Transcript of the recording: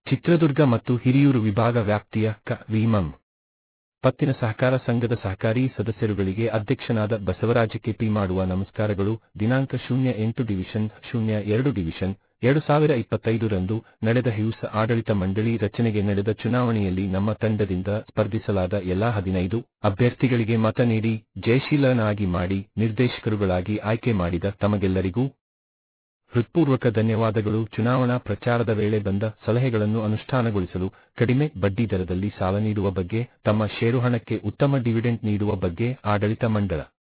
ಚಿತ್ರದುರ್ಗ ಮತ್ತು ಹಿರಿಯೂರು ವಿಭಾಗ ವ್ಯಾಪ್ತಿಯ ಕ ವಿಮಂ ಪತ್ತಿನ ಸಹಕಾರ ಸಂಘದ ಸಹಕಾರಿ ಸದಸ್ಯರುಗಳಿಗೆ ಅಧ್ಯಕ್ಷನಾದ ಬಸವರಾಜ ಕೆಪಿ ಮಾಡುವ ನಮಸ್ಕಾರಗಳು ದಿನಾಂಕ ಶೂನ್ಯ ಎಂಟು ಡಿವಿಷನ್ ಶೂನ್ಯ ಎರಡು ಡಿವಿಷನ್ ಎರಡು ಸಾವಿರ ಇಪ್ಪತ್ತೈದರಂದು ನಡೆದ ಹ್ಯೂಸ್ ಆಡಳಿತ ಮಂಡಳಿ ರಚನೆಗೆ ನಡೆದ ಚುನಾವಣೆಯಲ್ಲಿ ನಮ್ಮ ತಂಡದಿಂದ ಸ್ಪರ್ಧಿಸಲಾದ ಎಲ್ಲಾ ಹದಿನೈದು ಅಭ್ಯರ್ಥಿಗಳಿಗೆ ಮತ ನೀಡಿ ಜಯಶೀಲನಾಗಿ ಮಾಡಿ ನಿರ್ದೇಶಕರುಗಳಾಗಿ ಆಯ್ಕೆ ಮಾಡಿದ ತಮಗೆಲ್ಲರಿಗೂ ಹೃತ್ಪೂರ್ವಕ ಧನ್ಯವಾದಗಳು ಚುನಾವಣಾ ಪ್ರಚಾರದ ವೇಳೆ ಬಂದ ಸಲಹೆಗಳನ್ನು ಅನುಷ್ಠಾನಗೊಳಿಸಲು ಕಡಿಮೆ ಬಡ್ಡಿ ದರದಲ್ಲಿ ಸಾಲ ನೀಡುವ ಬಗ್ಗೆ ತಮ್ಮ ಷೇರು ಹಣಕ್ಕೆ ಉತ್ತಮ ಡಿವಿಡೆಂಟ್ ನೀಡುವ ಬಗ್ಗೆ ಆಡಳಿತ ಮಂಡಳ